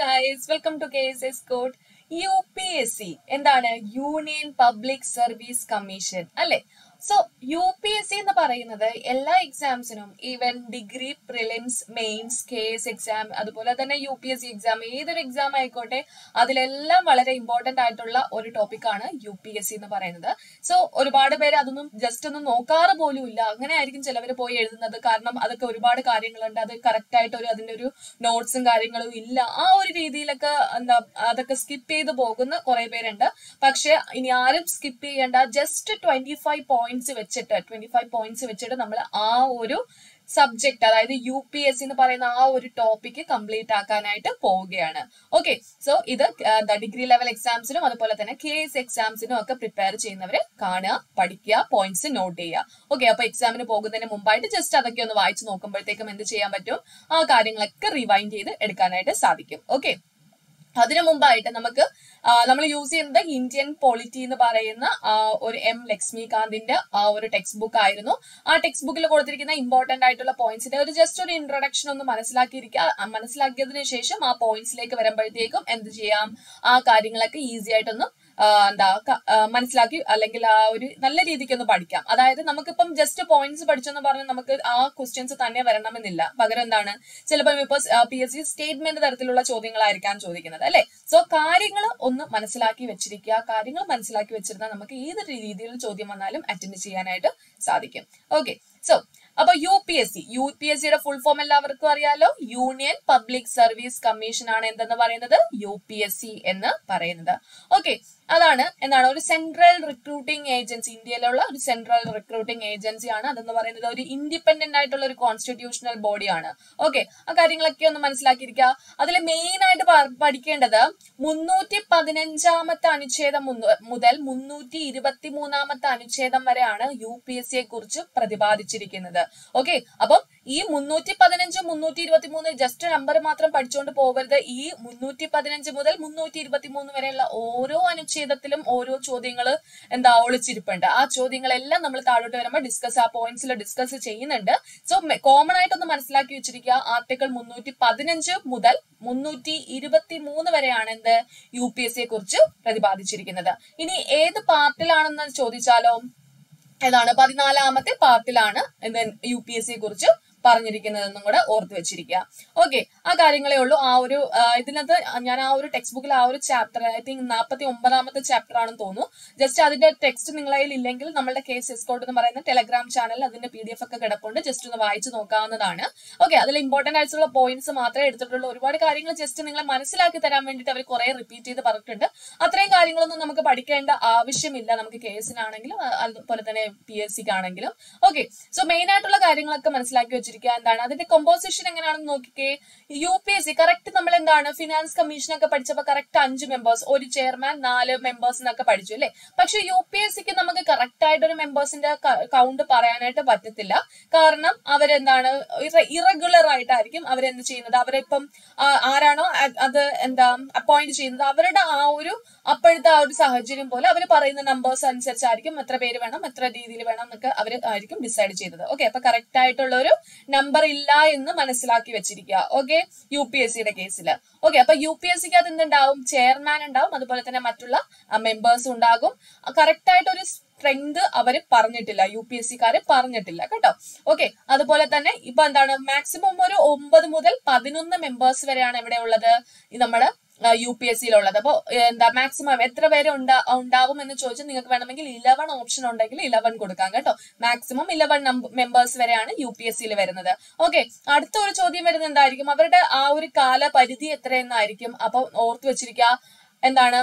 guys welcome to case S code U P S C എന്താണ് union public service commission അല്ലെ so U P S C എന്ന് പറയുന്നത് എല്ലാ എക്സാംസിനും even degree prelims mains K S exam അതുപോലെ തന്നെ U P S C exam ഏതൊരു exam ആയിക്കോട്ടെ അതിലെല്ലാം വളരെ ഇമ്പോർട്ടന്റ് ആയിട്ടുള്ള ഒരു ടോപ്പിക്കാണ് യു പി എസ് സി എന്ന് പറയുന്നത് സോ ഒരുപാട് പേര് അതൊന്നും ജസ്റ്റ് ഒന്നും നോക്കാറ് പോലും ഇല്ല അങ്ങനെ ആയിരിക്കും ചിലവർ പോയി എഴുതുന്നത് കാരണം അതൊക്കെ ഒരുപാട് കാര്യങ്ങളുണ്ട് അത് കറക്റ്റ് ആയിട്ട് ഒരു അതിന്റെ ഒരു നോട്ട്സും കാര്യങ്ങളും ഇല്ല ആ ഒരു രീതിയിലൊക്കെ എന്താ അതൊക്കെ സ്കിപ്പ് ചെയ്ത് പോകുന്ന കുറെ പേരുണ്ട് പക്ഷെ ഇനി ആരും സ്കിപ്പ് ചെയ്യേണ്ട ജസ്റ്റ് ട്വന്റി ഫൈവ് പോയിന്റ്സ് വെച്ചിട്ട് ട്വന്റി ഫൈവ് പോയിന്റ്സ് വെച്ചിട്ട് നമ്മൾ ആ ഒരു സബ്ജക്ട് അതായത് യു പി എസ് സി എന്ന് പറയുന്ന ആ ഒരു ടോപ്പിക്ക് കംപ്ലീറ്റ് ആക്കാനായിട്ട് പോവുകയാണ് ഓക്കെ സോ ഇത് ഡിഗ്രി ലെവൽ എക്സാംസിനും അതുപോലെ തന്നെ കെ എസ് എക്സാംസിനും ഒക്കെ പ്രിപ്പയർ ചെയ്യുന്നവര് കാണുക പഠിക്കുക പോയിന്റ്സ് നോട്ട് ചെയ്യുക ഓക്കെ അപ്പൊ എക്സാമിന് പോകുന്നതിന് മുമ്പായിട്ട് ജസ്റ്റ് അതൊക്കെ ഒന്ന് വായിച്ചു നോക്കുമ്പോഴത്തേക്കും എന്ത് ചെയ്യാൻ പറ്റും ആ കാര്യങ്ങളൊക്കെ റിവൈൻഡ് ചെയ്ത് എടുക്കാനായിട്ട് സാധിക്കും ഓക്കെ അതിനു മുമ്പായിട്ട് നമുക്ക് നമ്മൾ യൂസ് ചെയ്യുന്നത് ഇന്ത്യൻ പോളിറ്റി എന്ന് പറയുന്ന ആ, ഒരു എം ലക്ഷ്മികാന്തിന്റെ ആ ഒരു ടെക്സ്റ്റ് ബുക്ക് ആയിരുന്നു ആ ടെക്സ്റ്റ് ബുക്കിൽ കൊടുത്തിരിക്കുന്ന ഇമ്പോർട്ടന്റ് ആയിട്ടുള്ള പോയിന്റ്സിന്റെ ഒരു ജസ്റ്റ് ഒരു ഇൻട്രൊഡക്ഷൻ ഒന്ന് മനസ്സിലാക്കിയിരിക്കുക ആ, മനസ്സിലാക്കിയതിനു ശേഷം ആ പോയിന്റ്സിലേക്ക് വരുമ്പോഴത്തേക്കും എന്ത് ചെയ്യാം ആ കാര്യങ്ങളൊക്കെ ഈസി ആയിട്ടൊന്ന് ആ, എന്താ ക- ആ, മനസ്സിലാക്കി അല്ലെങ്കിൽ ആ ഒരു നല്ല രീതിക്ക് ഒന്ന് പഠിക്കാം അതായത് നമുക്കിപ്പം ജസ്റ്റ് പോയിന്റ്സ് പഠിച്ചെന്ന് പറഞ്ഞ് നമുക്ക് ആ ക്വസ്റ്റ്യൻസ് തന്നെ വരണമെന്നില്ല പകരം എന്താണ് ചിലപ്പോൾ ഇപ്പൊ പി എസ് സി സ്റ്റേറ്റ്മെന്റ് തരത്തിലുള്ള ചോദ്യങ്ങളായിരിക്കാം ചോദിക്കുന്നത് അല്ലെ സോ കാര്യങ്ങൾ ഒന്ന് മനസ്സിലാക്കി വെച്ചിരിക്കുക കാര്യങ്ങൾ മനസ്സിലാക്കി വെച്ചിരുന്നാൽ നമുക്ക് ഏത് രീതിയിൽ ചോദ്യം വന്നാലും അറ്റൻഡ് ചെയ്യാനായിട്ട് സാധിക്കും ഓക്കെ സോ അപ്പൊ U P S C U P S സിയുടെ ഫുൾ ഫോം എല്ലാവർക്കും അറിയാലോ യൂണിയൻ പബ്ലിക് സർവീസ് കമ്മീഷൻ ആണ് എന്തെന്ന് പറയുന്നത് യു പി എസ് സി എന്ന് പറയുന്നത് ഓക്കെ അതാണ് എന്താണ് ഒരു സെൻട്രൽ റിക്രൂട്ടിംഗ് ഏജൻസി ഇന്ത്യയിലുള്ള ഒരു സെൻട്രൽ റിക്രൂട്ടിംഗ് ഏജൻസി ആണ് അതെന്ന് പറയുന്നത് ഒരു ഇൻഡിപെൻഡന്റ് ആയിട്ടുള്ള ഒരു കോൺസ്റ്റിറ്റ്യൂഷണൽ ബോഡിയാണ് ഓക്കെ ആ കാര്യങ്ങളൊക്കെ ഒന്ന് മനസ്സിലാക്കിയിരിക്കുക അതിൽ മെയിൻ ആയിട്ട് പ- പഠിക്കേണ്ടത് മുന്നൂറ്റി പതിനഞ്ചാമത്തെ അനുച്ഛേദം മുന്ന- മുതൽ മുന്നൂറ്റി ഇരുപത്തി മൂന്നാമത്തെ അനുച്ഛേദം വരെയാണ് യു പി എസ് സിയെ കുറിച്ച് പ്രതിപാദിച്ചിരിക്കുന്നത് ഓക്കെ അപ്പം ഈ മുന്നൂറ്റി പതിനഞ്ച് മുന്നൂറ്റി ഇരുപത്തി മൂന്ന് ജസ്റ്റ് നമ്പർ മാത്രം പഠിച്ചുകൊണ്ട് പോകരുത് ഈ മുന്നൂറ്റി പതിനഞ്ച് മുതൽ മുന്നൂറ്റി ഇരുപത്തി മൂന്ന് വരെയുള്ള ഓരോ അനുച്ഛേദത്തിലും ഓരോ ചോദ്യങ്ങൾ എന്താ ഒളിച്ചിരിപ്പുണ്ട് ആ ചോദ്യങ്ങളെല്ലാം നമ്മൾ താഴോട്ട് വരുമ്പോൾ ഡിസ്കസ് ആ പോയിന്റ്സിൽ ഡിസ്കസ് ചെയ്യുന്നുണ്ട് സോ കോമൺ ആയിട്ടൊന്ന് മനസ്സിലാക്കി വെച്ചിരിക്കുക ആർട്ടിക്കിൾ മുന്നൂറ്റി പതിനഞ്ച് മുതൽ മുന്നൂറ്റി ഇരുപത്തി മൂന്ന് വരെയാണ് എന്ത് യു പി എസ് സിയെ കുറിച്ച് പ്രതിപാദിച്ചിരിക്കുന്നത് ഇനി ഏത് പാർട്ടിലാണെന്ന് ചോദിച്ചാലോ ഏതാണ് പതിനാലാമത്തെ പാർട്ടിലാണ് യു പി എസ് സിയെ കുറിച്ച് പറഞ്ഞിരിക്കുന്നതെന്നും കൂടെ ഓർത്ത് വെച്ചിരിക്കുക ഓക്കെ ആ കാര്യങ്ങളേ ഉള്ളൂ ആ ഒരു ആ, ഇതിനകത്ത് ഞാൻ ആ ഒരു ടെക്സ്റ്റ് ബുക്കിൽ ആ ഒരു ചാപ്റ്റർ ഐ തിങ്ക് നാൽപ്പത്തി ഒമ്പതാമത്തെ ചാപ്റ്റർ ആണെന്ന് തോന്നുന്നു ജസ്റ്റ് അതിന്റെ ടെക്സ്റ്റ് നിങ്ങളുടെ കയ്യിൽ ഇല്ലെങ്കിൽ നമ്മളുടെ കേസ് എസ്കോട്ട് എന്ന് പറയുന്ന ടെലഗ്രാം ചാനലിൽ അതിന്റെ പി ഡി എഫ് ഒക്കെ കിടപ്പുണ്ട് ജസ്റ്റ് ഒന്ന് വായിച്ചു നോക്കാവുന്നതാണ് ഓക്കെ അതിൽ ഇമ്പോർട്ടന്റ് ആയിട്ടുള്ള പോയിന്റ്സ് മാത്രമേ എടുത്തിട്ടുള്ളൂ ഒരുപാട് കാര്യങ്ങൾ ജസ്റ്റ് നിങ്ങളെ മനസ്സിലാക്കി തരാൻ വേണ്ടിയിട്ട് അവർ കുറെ റിപ്പീറ്റ് ചെയ്ത് പറഞ്ഞിട്ടുണ്ട് അത്രയും കാര്യങ്ങളൊന്നും നമുക്ക് പഠിക്കേണ്ട ആവശ്യമില്ല നമുക്ക് കേസിനാണെങ്കിലും അ- അതുപോലെ തന്നെ പി എസ് സിക്ക് ആണെങ്കിലും ഓക്കെ സോ മെയിൻ ആയിട്ടുള്ള കാര്യങ്ങളൊക്കെ മനസ്സിലാക്കി വെച്ചിരിക്കുക എന്താണ് അതിന്റെ കൊമ്പോസിഷൻ എങ്ങനെയാണെന്ന് നോക്കിക്കേ U P S C correct നമ്മൾ എന്താണ് ഫിനാൻസ് കമ്മീഷൻ ഒക്കെ പഠിച്ചപ്പോൾ കറക്റ്റ് അഞ്ച് മെമ്പേഴ്സ് ഒരു ചെയർമാൻ നാല് മെമ്പേഴ്സ് എന്നൊക്കെ പഠിച്ചു അല്ലേ പക്ഷെ യു പി എസ് സിക്ക് നമുക്ക് കറക്റ്റ് ആയിട്ട് ഒരു മെമ്പേഴ്സിന്റെ കൗണ്ട് പറയാനായിട്ട് പറ്റത്തില്ല കാരണം അവരെന്താണ് ഇറഗുലർ ആയിട്ടായിരിക്കും അവരെന്ത് ചെയ്യുന്നത് അവരിപ്പം ആ, ആരാണോ അ- അത് എന്താ അപ്പോയിന്റ് ചെയ്യുന്നത് അവരുടെ ആ ഒരു അപ്പോഴത്തെ ആ ഒരു സാഹചര്യം പോലെ അവർ പറയുന്ന നമ്പേഴ്സ് അനുസരിച്ചായിരിക്കും എത്ര പേര് വേണം എത്ര രീതിയിൽ വേണം എന്നൊക്കെ അവർ ആയിരിക്കും ഡിസൈഡ് ചെയ്തത് ഓക്കെ അപ്പൊ കറക്റ്റ് ആയിട്ടുള്ള ഒരു നമ്പർ ഇല്ല എന്ന് മനസ്സിലാക്കി വെച്ചിരിക്കുക ഓക്കെ യു പി എസ് സിയുടെ കേസിൽ ഓക്കെ അപ്പൊ യു പി എസ് സിക്ക് അത് എന്തുണ്ടാവും ചെയർമാൻ ഉണ്ടാവും അതുപോലെ തന്നെ മറ്റുള്ള മെമ്പേഴ്സ് ഉണ്ടാകും കറക്റ്റ് ആയിട്ട് ഒരു സ്ട്രെങ്ത് അവര് പറഞ്ഞിട്ടില്ല യു പി എസ് സിക്കാര് പറഞ്ഞിട്ടില്ല കേട്ടോ ഓക്കെ അതുപോലെ തന്നെ ഇപ്പൊ എന്താണ് മാക്സിമം ഒരു ഒമ്പത് മുതൽ പതിനൊന്ന് മെമ്പേഴ്സ് വരെയാണ് ഇവിടെ ഉള്ളത് ഈ നമ്മുടെ യു പി എസ് സിയിലുള്ളത് അപ്പോൾ എന്താ മാക്സിമം എത്ര പേര് ഉണ്ടാ ഉണ്ടാവും എന്ന് ചോദിച്ചാൽ നിങ്ങൾക്ക് വേണമെങ്കിൽ ഇലവൻ ഓപ്ഷൻ ഉണ്ടെങ്കിൽ ഇലവൻ കൊടുക്കാം കേട്ടോ മാക്സിമം ഇലവൻ മെമ്പേഴ്സ് വരെയാണ് യു പി എസ് സിയിൽ വരുന്നത് ഓക്കെ അടുത്ത ഒരു ചോദ്യം വരുന്നത് എന്തായിരിക്കും അവരുടെ ആ ഒരു കാലപരിധി എത്രയെന്നായിരിക്കും അപ്പൊ ഓർത്തു വെച്ചിരിക്കുക എന്താണ്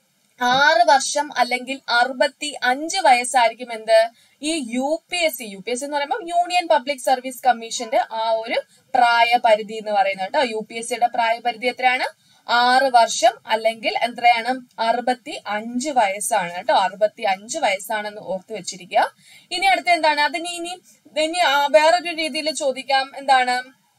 ആറ് വർഷം അല്ലെങ്കിൽ അറുപത്തി അഞ്ച് വയസ്സായിരിക്കും എന്ത് ഈ U P S C U P S C എന്ന് പറയുമ്പോൾ യൂണിയൻ പബ്ലിക് സർവീസ് കമ്മീഷന്റെ ആ ഒരു പ്രായപരിധി എന്ന് പറയുന്നത് കേട്ടോ യു പി എസ് സിയുടെ പ്രായപരിധി എത്രയാണ് ആറ് വർഷം അല്ലെങ്കിൽ എത്രയാണ് അറുപത്തി അഞ്ച് വയസ്സാണ് കേട്ടോ അറുപത്തി അഞ്ച് വയസ്സാണെന്ന് ഓർത്ത് വെച്ചിരിക്കുക ഇനി അടുത്ത എന്താണ് അതിന് ഇനി ഇനി ആ വേറൊരു രീതിയിൽ ചോദിക്കാം എന്താണ്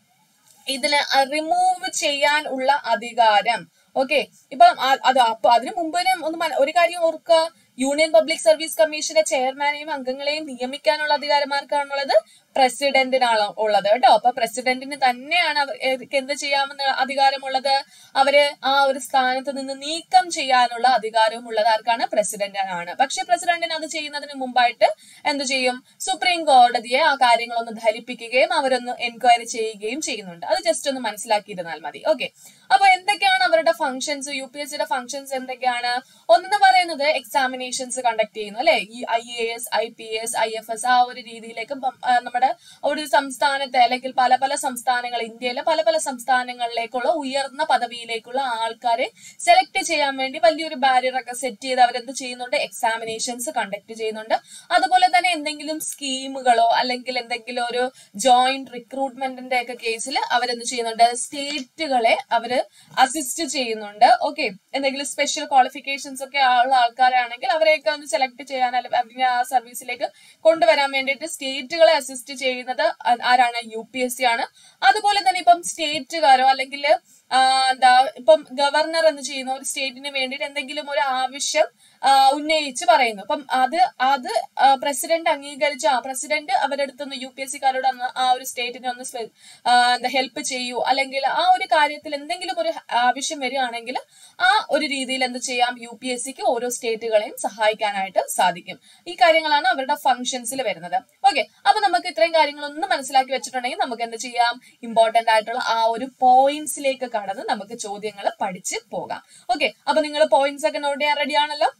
ഇതിന് റിമൂവ് ചെയ്യാൻ ഉള്ള അധികാരം ഓക്കെ ഇപ്പൊ ആ- അത് അപ്പൊ അതിനു മുമ്പ് തന്നെ ഒന്ന് മന- ഒരു കാര്യം ഓർക്കുക യൂണിയൻ പബ്ലിക് സർവീസ് കമ്മീഷന്റെ ചെയർമാനെയും അംഗങ്ങളെയും നിയമിക്കാനുള്ള അധികാരമാർക്കാണുള്ളത് പ്രസിഡന്റിനാണ് ഉള്ളത് കേട്ടോ അപ്പൊ പ്രസിഡന്റിന് തന്നെയാണ് അവർക്ക് എന്ത് ചെയ്യാമെന്ന് അധികാരമുള്ളത് അവര് ആ ഒരു സ്ഥാനത്ത് നിന്ന് നീക്കം ചെയ്യാനുള്ള അധികാരവും ഉള്ളത് ആർക്കാണ് പ്രസിഡന്റിനാണ് പക്ഷെ പ്രസിഡന്റിന് അത് ചെയ്യുന്നതിന് മുമ്പായിട്ട് എന്ത് ചെയ്യും സുപ്രീം കോടതിയെ ആ കാര്യങ്ങളൊന്ന് ധരിപ്പിക്കുകയും അവരൊന്ന് എൻക്വയറി ചെയ്യുകയും ചെയ്യുന്നുണ്ട് അത് ജസ്റ്റ് ഒന്ന് മനസ്സിലാക്കിയിരുന്നാൽ മതി ഓക്കെ അപ്പൊ എന്തൊക്കെയാണ് അവരുടെ ഫംഗ്ഷൻസ് യു പി എസ് സിയുടെ ഫംഗ്ഷൻസ് എന്തൊക്കെയാണ് ഒന്നെന്ന് പറയുന്നത് എക്സാമിനേഷൻസ് കണ്ടക്ട് ചെയ്യുന്നു അല്ലെ ഈ I A S I P S I F S ആ ഒരു രീതിയിലേക്ക് പം- ആ, നമ്മുടെ ഒരു സംസ്ഥാനത്തെ അല്ലെങ്കിൽ പല പല സംസ്ഥാനങ്ങൾ ഇന്ത്യയിലെ പല പല സംസ്ഥാനങ്ങളിലേക്കുള്ള ഉയർന്ന പദവിയിലേക്കുള്ള ആൾക്കാരെ സെലക്ട് ചെയ്യാൻ വേണ്ടി വലിയൊരു ബാരിയർ ഒക്കെ സെറ്റ് ചെയ്ത് അവരെന്ത് ചെയ്യുന്നുണ്ട് എക്സാമിനേഷൻസ് കണ്ടക്ട് ചെയ്യുന്നുണ്ട് അതുപോലെ തന്നെ എന്തെങ്കിലും സ്കീമുകളോ അല്ലെങ്കിൽ എന്തെങ്കിലും ഒരു ജോയിന്റ് റിക്രൂട്ട്മെന്റിന്റെ ഒക്കെ കേസിൽ അവരെന്ത് ചെയ്യുന്നുണ്ട് സ്റ്റേറ്റുകളെ അവര് അസിസ്റ്റ് ചെയ്യുന്നുണ്ട് ഓക്കെ എന്തെങ്കിലും സ്പെഷ്യൽ ക്വാളിഫിക്കേഷൻസ് ഒക്കെ ഉള്ള ആൾക്കാരാണെങ്കിൽ അവരെയൊക്കെ ഒന്ന് സെലക്ട് ചെയ്യാൻ അല്ലെങ്കിൽ ആ സർവീസിലേക്ക് കൊണ്ടുവരാൻ വേണ്ടിയിട്ട് സ്റ്റേറ്റുകളെ അസിസ്റ്റ് ചെയ്യുന്നത് ആ- ആരാണ് യു പി എസ് സി ആണ് അതുപോലെ തന്നെ ഇപ്പം സ്റ്റേറ്റുകാരോ അല്ലെങ്കിൽ എന്താ ഇപ്പം ഗവർണർ എന്ന് ചെയ്യുന്ന ഒരു സ്റ്റേറ്റിന് വേണ്ടിയിട്ട് എന്തെങ്കിലും ഒരു ആവശ്യം ആ, ഉന്നയിച്ച് പറയുന്നു അപ്പം അത് അത് പ്രസിഡന്റ് അംഗീകരിച്ച ആ പ്രസിഡന്റ് അവരുടെ അടുത്തൊന്ന് യു പി എസ് സിക്കാരോട് അന്ന് ആ ഒരു സ്റ്റേറ്റിനെ ഒന്ന് സ്പെ- ആ, എന്താ ഹെൽപ്പ് ചെയ്യൂ അല്ലെങ്കിൽ ആ ഒരു കാര്യത്തിൽ എന്തെങ്കിലും ഒരു ആവശ്യം വരികയാണെങ്കിൽ ആ ഒരു രീതിയിൽ എന്ത് ചെയ്യാം യു പി എസ് സിക്ക് ഓരോ സ്റ്റേറ്റുകളെയും സഹായിക്കാനായിട്ട് സാധിക്കും ഈ കാര്യങ്ങളാണ് അവരുടെ ഫംഗ്ഷൻസിൽ വരുന്നത് ഓക്കെ അപ്പൊ നമുക്ക് ഇത്രയും കാര്യങ്ങളൊന്നും മനസ്സിലാക്കി വെച്ചിട്ടുണ്ടെങ്കിൽ നമുക്ക് എന്ത് ചെയ്യാം ഇമ്പോർട്ടന്റ് ആയിട്ടുള്ള ആ ഒരു പോയിന്റ്സിലേക്ക് കടന്ന് നമുക്ക് ചോദ്യങ്ങൾ പഠിച്ച് പോകാം ഓക്കെ അപ്പൊ നിങ്ങൾ പോയിന്റ്സ് ഒക്കെ നോട്ട് ചെയ്യാൻ റെഡി ആണല്ലോ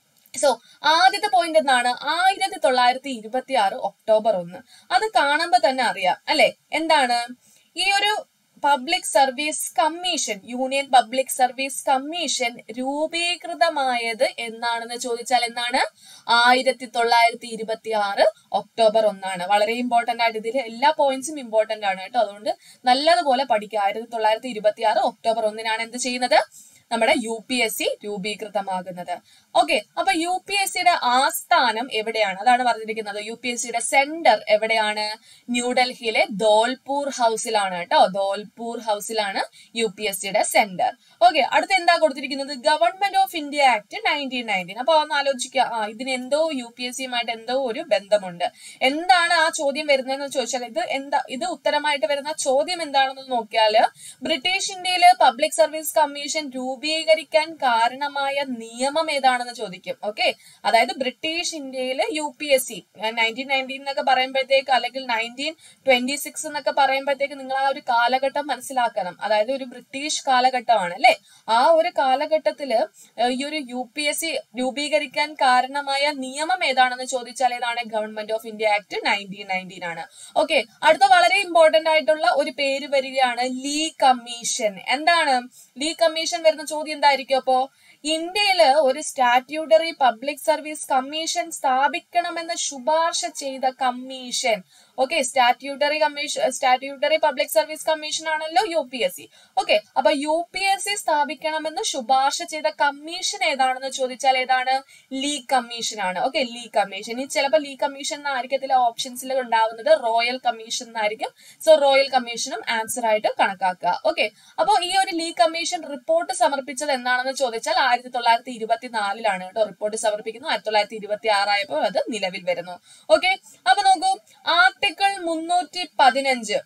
സോ ആദ്യത്തെ പോയിന്റ് എന്താണ് ആയിരത്തി തൊള്ളായിരത്തി ഇരുപത്തി ആറ് ഒക്ടോബർ ഒന്ന് അത് കാണുമ്പോൾ തന്നെ അറിയാം അല്ലെ എന്താണ് ഈ ഒരു public service commission union public service commission രൂപീകൃതമായത് എന്നാണെന്ന് ചോദിച്ചാൽ എന്താണ് ആയിരത്തി തൊള്ളായിരത്തി ഇരുപത്തി ആറ് ഒക്ടോബർ ഒന്നാണ് വളരെ ഇമ്പോർട്ടന്റ് ആയിട്ട് ഇതിൽ എല്ലാ പോയിന്റ്സും ഇമ്പോർട്ടന്റ് ആണ് കേട്ടോ അതുകൊണ്ട് നല്ലതുപോലെ പഠിക്കുക ആയിരത്തി തൊള്ളായിരത്തി ഇരുപത്തി ആറ് ഒക്ടോബർ ഒന്നിനാണ് എന്ത് ചെയ്യുന്നത് നമ്മുടെ യു പി എസ് സി രൂപീകൃതമാകുന്നത് ഓക്കെ അപ്പൊ യു പി എസ് സിയുടെ ആസ്ഥാനം എവിടെയാണ് അതാണ് പറഞ്ഞിരിക്കുന്നത് യു പി എസ് സിയുടെ സെന്റർ എവിടെയാണ് ന്യൂഡൽഹിയിലെ ധോൽപൂർ ഹൗസിലാണ് കേട്ടോ ധോൽപൂർ ഹൗസിലാണ് യു പി എസ് സിയുടെ സെന്റർ ഓക്കെ അടുത്ത് എന്താ കൊടുത്തിരിക്കുന്നത് government of India act nineteen nineteen അപ്പൊ ഒന്ന് ആലോചിക്കുക ആ ഇതിന് എന്തോ യു പി എസ് സിയുമായിട്ട് എന്തോ ഒരു ബന്ധമുണ്ട് എന്താണ് ആ ചോദ്യം വരുന്നതെന്ന് ചോദിച്ചാൽ ഇത് എന്താ ഇത് ഉത്തരമായിട്ട് വരുന്ന ചോദ്യം എന്താണെന്ന് നോക്കിയാല് ബ്രിട്ടീഷ് ഇന്ത്യയില് പബ്ലിക് സർവീസ് കമ്മീഷൻ രൂപീകരിക്കാൻ കാരണമായ നിയമം ഏതാണെന്ന് ചോദിക്കും ഓക്കെ അതായത് ബ്രിട്ടീഷ് ഇന്ത്യയില് U P S C nineteen nineteen എന്നൊക്കെ പറയുമ്പോഴത്തേക്ക് അല്ലെങ്കിൽ നയൻറ്റീൻ ട്വന്റി സിക്സ് എന്നൊക്കെ പറയുമ്പോഴത്തേക്ക് നിങ്ങൾ ആ ഒരു കാലഘട്ടം മനസ്സിലാക്കണം അതായത് ഒരു ബ്രിട്ടീഷ് കാലഘട്ടമാണ് അല്ലെ ആ ഒരു കാലഘട്ടത്തില് ഏഹ്, ഈ ഒരു യു പി എസ് സി രൂപീകരിക്കാൻ കാരണമായ നിയമം ഏതാണെന്ന് ചോദിച്ചാൽ ഏതാണ് government of India act nineteen nineteen ആണ് ഓക്കെ അടുത്ത വളരെ ഇമ്പോർട്ടന്റ് ആയിട്ടുള്ള ഒരു പേര് വരികയാണ് ലീ കമ്മീഷൻ എന്താണ് ലീ കമ്മീഷൻ വരുന്ന ചോദ്യം എന്തായിരിക്കും അപ്പോ ഇന്ത്യയില് ഒരു സ്റ്റാറ്റ്യൂട്ടറി പബ്ലിക് സർവീസ് കമ്മീഷൻ സ്ഥാപിക്കണമെന്ന് ശുപാർശ ചെയ്ത commission okay statutory commission statutory public service commission ആണല്ലോ U P S C okay അപ്പൊ യു പി എസ് സി സ്ഥാപിക്കണമെന്ന് ശുപാർശ ചെയ്ത കമ്മീഷൻ ഏതാണെന്ന് ചോദിച്ചാൽ ഏതാണ് ലീ കമ്മീഷൻ ആണ് ഓക്കെ ലീ കമ്മീഷൻ ഇനി ചിലപ്പോൾ ലീ കമ്മീഷൻ എന്നായിരിക്കത്തില്ല ഓപ്ഷൻസിൽ ഉണ്ടാവുന്നത് റോയൽ കമ്മീഷൻ എന്നായിരിക്കും സോ റോയൽ കമ്മീഷനും ആൻസർ ആയിട്ട് കണക്കാക്കുക ഓക്കെ അപ്പോൾ ഈ ഒരു ലീ കമ്മീഷൻ റിപ്പോർട്ട് സമർപ്പിച്ചത് എന്നാണെന്ന് ചോദിച്ചാൽ ആയിരത്തി തൊള്ളായിരത്തി ഇരുപത്തിനാലിലാണ് കേട്ടോ റിപ്പോർട്ട് സമർപ്പിക്കുന്നു ആയിരത്തി തൊള്ളായിരത്തി ഇരുപത്തി ആറായപ്പോൾ അത് നിലവിൽ വരുന്നു ഓക്കെ അപ്പൊ നോക്കൂ ആർട്ടിക്കിൾ മുന്നൂറ്റി പതിനഞ്ച്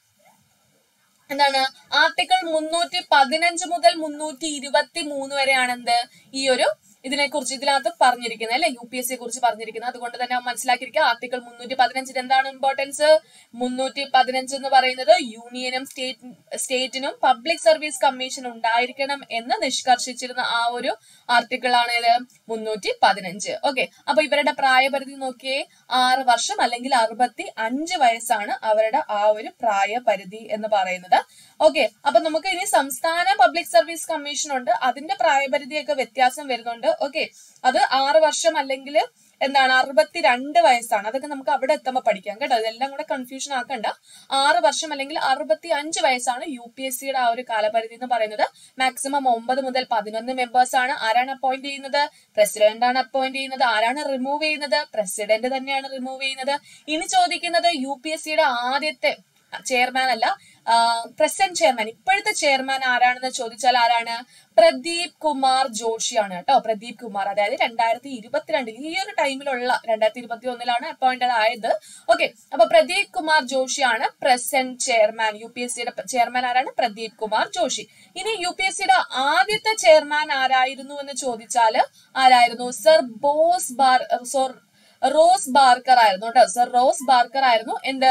എന്താണ് ആർട്ടിക്കിൾ മുന്നൂറ്റി പതിനഞ്ച് മുതൽ മുന്നൂറ്റി ഇരുപത്തി മൂന്ന് വരെയാണ് എന്ത് ഈ ഒരു ഇതിനെ കുറിച്ച് ഇതിനകത്ത് പറഞ്ഞിരിക്കുന്നത് അല്ലെ യു പി എസ് സിയെ കുറിച്ച് പറഞ്ഞിരിക്കുന്നത് അതുകൊണ്ട് തന്നെ മനസ്സിലാക്കിയിരിക്കുക ആർട്ടിക്കിൾ മുന്നൂറ്റി പതിനഞ്ചിന് എന്താണ് ഇമ്പോർട്ടൻസ് മുന്നൂറ്റി പതിനഞ്ച് എന്ന് പറയുന്നത് യൂണിയനും സ്റ്റേറ്റ് സ്റ്റേറ്റിനും പബ്ലിക് സർവീസ് കമ്മീഷൻ ഉണ്ടായിരിക്കണം എന്ന് നിഷ്കർഷിച്ചിരുന്ന ആ ഒരു ആർട്ടിക്കിൾ ആണ് ഇത് മുന്നൂറ്റി പതിനഞ്ച് ഓക്കെ അപ്പൊ ഇവരുടെ പ്രായപരിധി നോക്കിയേ ആറ് വർഷം അല്ലെങ്കിൽ അറുപത്തി അഞ്ച് വയസ്സാണ് അവരുടെ ആ ഒരു പ്രായപരിധി എന്ന് പറയുന്നത് ഓക്കെ അപ്പൊ നമുക്ക് ഇനി സംസ്ഥാന പബ്ലിക് സർവീസ് കമ്മീഷൻ ഉണ്ട് അതിന്റെ പ്രായപരിധിയൊക്കെ വ്യത്യാസം വരുന്നുണ്ട് ഓക്കെ അത് ആറ് വർഷം അല്ലെങ്കിൽ എന്താണ് അറുപത്തിരണ്ട് വയസ്സാണ് അതൊക്കെ നമുക്ക് അവിടെ എത്തുമ്പോൾ പഠിക്കാം കേട്ടോ ഇതെല്ലാം കൂടെ കൺഫ്യൂഷൻ ആക്കണ്ട ആറ് വർഷം അല്ലെങ്കിൽ അറുപത്തി അഞ്ച് വയസ്സാണ് യു പി എസ് സിയുടെ ആ ഒരു കാലപരിധി എന്ന് പറയുന്നത് മാക്സിമം ഒമ്പത് മുതൽ പതിനൊന്ന് മെമ്പേഴ്സ് ആണ് ആരാണ് അപ്പോയിന്റ് ചെയ്യുന്നത് പ്രസിഡന്റ് ആണ് അപ്പോയിന്റ് ചെയ്യുന്നത് ആരാണ് റിമൂവ് ചെയ്യുന്നത് പ്രസിഡന്റ് തന്നെയാണ് റിമൂവ് ചെയ്യുന്നത് ഇനി ചോദിക്കുന്നത് യു പി എസ് സിയുടെ ആദ്യത്തെ ചെയർമാൻ അല്ല പ്രസന്റ് ചെയർമാൻ ഇപ്പോഴത്തെ ചെയർമാൻ ആരാണെന്ന് ചോദിച്ചാൽ ആരാണ് പ്രദീപ് കുമാർ ജോഷിയാണ് കേട്ടോ പ്രദീപ് കുമാർ അതായത് രണ്ടായിരത്തി ഇരുപത്തിരണ്ടിൽ ഈ ഒരു ടൈമിലുള്ള രണ്ടായിരത്തി ഇരുപത്തി ഒന്നിലാണ് അപ്പോയിന്റഡ് ആയത് ഓക്കെ അപ്പൊ പ്രദീപ് കുമാർ ജോഷിയാണ് present chairman U P S സിയുടെ ചെയർമാൻ ആരാണ് പ്രദീപ് കുമാർ ജോഷി ഇനി യു പി എസ് സിയുടെ ആദ്യത്തെ ചെയർമാൻ ആരായിരുന്നു എന്ന് ചോദിച്ചാല് ആരായിരുന്നു സർ ബോസ് ബാർ സോർ റോസ് ബാർക്കർ ആയിരുന്നു കേട്ടോ സർ റോസ് ബാർക്കർ ആയിരുന്നു എന്ത്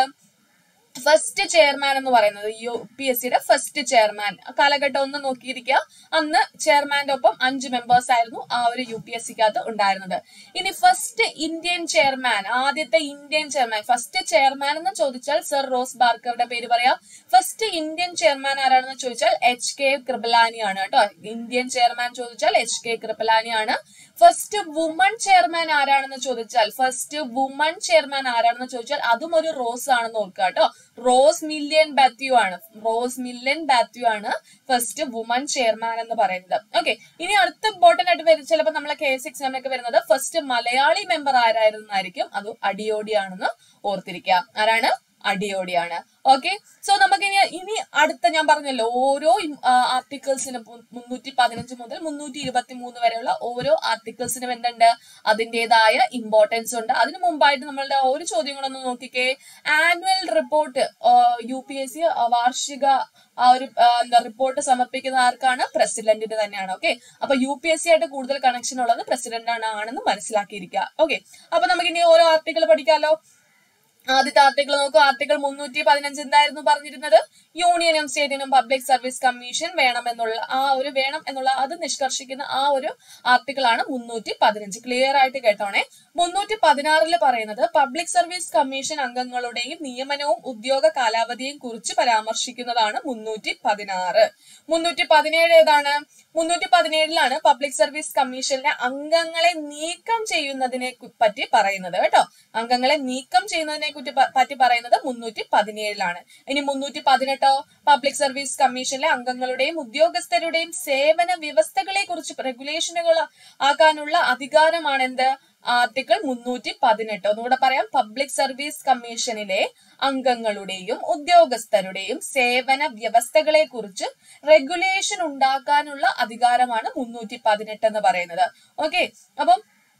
ഫസ്റ്റ് ചെയർമാൻ എന്ന് പറയുന്നത് യു പി എസ് സിയുടെ ഫസ്റ്റ് ചെയർമാൻ കാലഘട്ടം ഒന്ന് നോക്കിയിരിക്കുക അന്ന് ചെയർമാന്റെ ഒപ്പം അഞ്ച് മെമ്പേഴ്സ് ആയിരുന്നു ആ ഒരു യു പി എസ് സിക്കകത്ത് ഉണ്ടായിരുന്നത് ഇനി ഫസ്റ്റ് ഇന്ത്യൻ ചെയർമാൻ ആദ്യത്തെ ഇന്ത്യൻ ചെയർമാൻ ഫസ്റ്റ് ചെയർമാൻ എന്ന് ചോദിച്ചാൽ സർ റോസ് ബാർക്കറുടെ പേര് പറയാം ഫസ്റ്റ് ഇന്ത്യൻ ചെയർമാൻ ആരാണെന്ന് ചോദിച്ചാൽ എച്ച് കെ കൃപലാനി ആണ് കേട്ടോ ഇന്ത്യൻ ചെയർമാൻ ചോദിച്ചാൽ എച്ച് കെ കൃപലാനി ആണ് ഫസ്റ്റ് വുമൺ ചെയർമാൻ ആരാണെന്ന് ചോദിച്ചാൽ ഫസ്റ്റ് വുമൺ ചെയർമാൻ ആരാണെന്ന് ചോദിച്ചാൽ അതും ഒരു റോസ് ആണെന്ന് ഓർക്കുക കേട്ടോ റോസ് മില്യൻ ബാത്യു ആണ് റോസ് മില്യൻ ബാത്യു ആണ് ഫസ്റ്റ് വുമൺ ചെയർമാൻ എന്ന് പറയുന്നത് ഓക്കെ ഇനി അടുത്ത ഇമ്പോർട്ടന്റ് ആയിട്ട് വരും ചിലപ്പോൾ നമ്മളെ കെ എസ് എക്സാമിനൊക്കെ വരുന്നത് ഫസ്റ്റ് മലയാളി മെമ്പർ ആരായിരുന്നായിരിക്കും അത് അടിയോടി ആണെന്ന് ഓർത്തിരിക്കുക ആരാണ് അടിയോടിയാണ് ഓക്കെ സോ നമുക്ക് ഇനി ഇനി അടുത്ത ഞാൻ പറഞ്ഞല്ലോ ഓരോ ആർട്ടിക്കിൾസിനും മുന്നൂറ്റി പതിനഞ്ച് മുതൽ മുന്നൂറ്റി ഇരുപത്തി മൂന്ന് വരെയുള്ള ഓരോ ആർട്ടിക്കിൾസിനും എന്തുണ്ട് അതിൻ്റെതായ ഇമ്പോർട്ടൻസ് ഉണ്ട് അതിനു മുമ്പായിട്ട് നമ്മളുടെ ഒരു ചോദ്യം കൂടെ ഒന്ന് നോക്കിക്കേ annual report U P S C വാർഷിക ആ ഒരു എന്താ റിപ്പോർട്ട് സമർപ്പിക്കുന്ന ആർക്കാണ് പ്രസിഡന്റിന് തന്നെയാണ് ഓക്കെ അപ്പൊ യു പി എസ് സി ആയിട്ട് കൂടുതൽ കണക്ഷൻ ഉള്ളത് പ്രസിഡന്റ് ആണ് ആണെന്ന് മനസ്സിലാക്കിയിരിക്കുക ഓക്കെ അപ്പൊ നമുക്ക് ഇനി ഓരോ ആർട്ടിക്കിൾ പഠിക്കാലോ ആദ്യത്തെ ആർട്ടിക്കിൾ നോക്കൂ ആർട്ടിക്കിൾ മുന്നൂറ്റി പതിനഞ്ച് എന്തായിരുന്നു പറഞ്ഞിരുന്നത് യൂണിയനും സ്റ്റേറ്റിനും പബ്ലിക് സർവീസ് കമ്മീഷൻ വേണമെന്നുള്ള ആ ഒരു വേണം എന്നുള്ള അത് നിഷ്കർഷിക്കുന്ന ആ ഒരു ആർട്ടിക്കിൾ ആണ് മുന്നൂറ്റി പതിനഞ്ച് ക്ലിയർ ആയിട്ട് കേട്ടോണേ മുന്നൂറ്റി പതിനാറില് പറയുന്നത് പബ്ലിക് സർവീസ് കമ്മീഷൻ അംഗങ്ങളുടെയും നിയമനവും ഉദ്യോഗ കാലാവധിയും കുറിച്ച് പരാമർശിക്കുന്നതാണ് മുന്നൂറ്റി പതിനാറ് മുന്നൂറ്റി പതിനേഴ് ഏതാണ് മുന്നൂറ്റി പതിനേഴിലാണ് പബ്ലിക് സർവീസ് കമ്മീഷനിലെ അംഗങ്ങളെ നീക്കം ചെയ്യുന്നതിനെ പറ്റി പറയുന്നത് കേട്ടോ അംഗങ്ങളെ നീക്കം ചെയ്യുന്നതിനെ കുറ്റി പറ്റി പറയുന്നത് മുന്നൂറ്റി പതിനേഴിലാണ് ഇനി മുന്നൂറ്റി പതിനെട്ടോ പബ്ലിക് സർവീസ് കമ്മീഷനിലെ അംഗങ്ങളുടെയും ഉദ്യോഗസ്ഥരുടെയും സേവന വ്യവസ്ഥകളെ കുറിച്ച് റെഗുലേഷനുകൾ ആക്കാനുള്ള അധികാരമാണ് എന്ത് ആർട്ടിക്കിൾ മുന്നൂറ്റി പതിനെട്ട് ഒന്നുകൂടെ പറയാം പബ്ലിക് സർവീസ് കമ്മീഷനിലെ അംഗങ്ങളുടെയും ഉദ്യോഗസ്ഥരുടെയും സേവന വ്യവസ്ഥകളെ കുറിച്ച് റെഗുലേഷൻ ഉണ്ടാക്കാനുള്ള അധികാരമാണ് മുന്നൂറ്റി പതിനെട്ട് എന്ന് പറയുന്നത് ഓക്കെ അപ്പം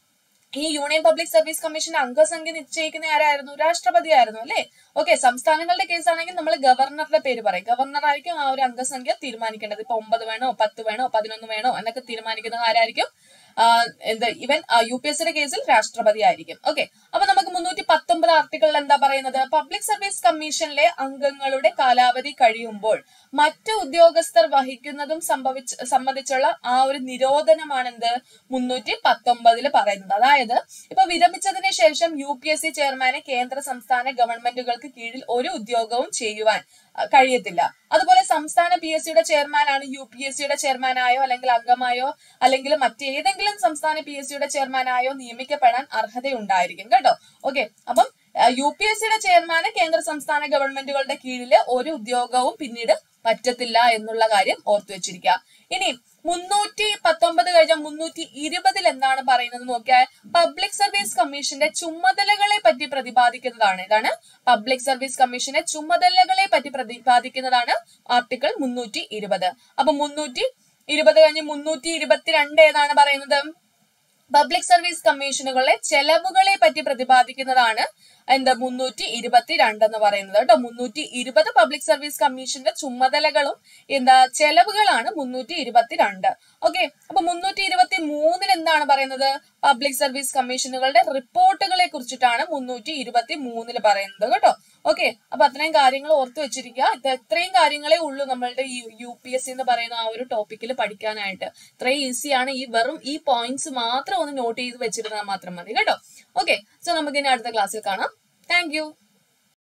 ഈ യൂണിയൻ പബ്ലിക് സർവീസ് കമ്മീഷൻ അംഗസംഖ്യ നിശ്ചയിക്കുന്ന ആരായിരുന്നു രാഷ്ട്രപതി ആയിരുന്നു അല്ലെ ഓക്കെ സംസ്ഥാനങ്ങളുടെ കേസാണെങ്കിൽ നമ്മൾ ഗവർണറുടെ പേര് പറയും ഗവർണർ ആയിരിക്കും ആ ഒരു അംഗസംഖ്യ തീരുമാനിക്കേണ്ടത് ഇപ്പൊ ഒമ്പത് വേണോ പത്ത് വേണോ പതിനൊന്ന് വേണോ എന്നൊക്കെ തീരുമാനിക്കുന്നത് ആരായിരിക്കും എന്ത് ഇവൻ യു പി എസ് സിയുടെ കേസിൽ രാഷ്ട്രപതി ആയിരിക്കും ഓക്കെ അപ്പൊ നമുക്ക് മുന്നൂറ്റി പത്തൊമ്പത് ആർട്ടിക്കിളിൽ എന്താ പറയുന്നത് പബ്ലിക് സർവീസ് കമ്മീഷനിലെ അംഗങ്ങളുടെ കാലാവധി കഴിയുമ്പോൾ മറ്റു ഉദ്യോഗസ്ഥർ വഹിക്കുന്നതും സംഭവിച്ച സംബന്ധിച്ചുള്ള ആ ഒരു നിരോധനമാണെന്ത് മുന്നൂറ്റി പത്തൊമ്പതില് പറയുന്നത് അതായത് ഇപ്പൊ വിരമിച്ചതിന് ശേഷം യു പി എസ് സി ചെയർമാനെ കേന്ദ്ര സംസ്ഥാന ഗവൺമെന്റുകൾക്ക് കീഴിൽ ഒരു ഉദ്യോഗവും ചെയ്യുവാൻ കഴിയത്തില്ല അതുപോലെ സംസ്ഥാന പി എസ് സിയുടെ ചെയർമാനാണ് യു പി എസ് സിയുടെ ചെയർമാനായോ അല്ലെങ്കിൽ അംഗമായോ അല്ലെങ്കിൽ മറ്റേതെങ്കിലും സംസ്ഥാന പി എസ് സിയുടെ ചെയർമാനായോ നിയമിക്കപ്പെടാൻ അർഹതയുണ്ടായിരിക്കും കേട്ടോ ഓക്കെ അപ്പം യു പി എസ് സിയുടെ ചെയർമാന് കേന്ദ്ര സംസ്ഥാന ഗവൺമെന്റുകളുടെ കീഴില് ഒരു ഉദ്യോഗവും പിന്നീട് പറ്റത്തില്ല എന്നുള്ള കാര്യം ഓർത്തു വെച്ചിരിക്കുക ഇനി മുന്നൂറ്റി പത്തൊമ്പത് കഴിഞ്ഞ മുന്നൂറ്റി ഇരുപതിൽ എന്താണ് പറയുന്നത് നോക്കിയാൽ പബ്ലിക് സർവീസ് കമ്മീഷന്റെ ചുമതലകളെ പറ്റി പ്രതിപാദിക്കുന്നതാണ് ഇതാണ് പബ്ലിക് സർവീസ് കമ്മീഷന്റെ ചുമതലകളെ പറ്റി പ്രതിപാദിക്കുന്നതാണ് ആർട്ടിക്കിൾ മുന്നൂറ്റി ഇരുപത് അപ്പൊ മുന്നൂറ്റി ഇരുപത് കഴിഞ്ഞ് മുന്നൂറ്റി ഇരുപത്തിരണ്ട് ഏതാണ് പറയുന്നത് പബ്ലിക് സർവീസ് കമ്മീഷനുകളിലെ ചെലവുകളെ പറ്റി പ്രതിപാദിക്കുന്നതാണ് എന്താ മുന്നൂറ്റി ഇരുപത്തിരണ്ട് എന്ന് പറയുന്നത് കേട്ടോ മുന്നൂറ്റി ഇരുപത് പബ്ലിക് സർവീസ് കമ്മീഷന്റെ ചുമതലകളും എന്താ ചെലവുകളാണ് മുന്നൂറ്റി ഇരുപത്തിരണ്ട് ഓക്കെ അപ്പൊ മുന്നൂറ്റി ഇരുപത്തി മൂന്നിൽ എന്താണ് പറയുന്നത് പബ്ലിക് സർവീസ് കമ്മീഷനുകളുടെ റിപ്പോർട്ടുകളെ കുറിച്ചിട്ടാണ് മുന്നൂറ്റി ഇരുപത്തി മൂന്നില് പറയുന്നത് കേട്ടോ ഓക്കെ അപ്പൊ അത്രയും കാര്യങ്ങൾ ഓർത്തു വെച്ചിരിക്കുക ഇത് ഇത്രയും കാര്യങ്ങളെ ഉള്ളൂ നമ്മളുടെ ഈ യു പി എസ് സി എന്ന് പറയുന്ന ആ ഒരു ടോപ്പിക്കിൽ പഠിക്കാനായിട്ട് ഇത്രയും ഈസിയാണ് ഈ വെറും ഈ പോയിന്റ്സ് മാത്രം ഒന്ന് നോട്ട് ചെയ്ത് വെച്ചിരുന്നാൽ മാത്രം മതി കേട്ടോ ഓക്കെ സോ നമുക്ക് ഇനി അടുത്ത ക്ലാസ്സിൽ കാണാം താങ്ക്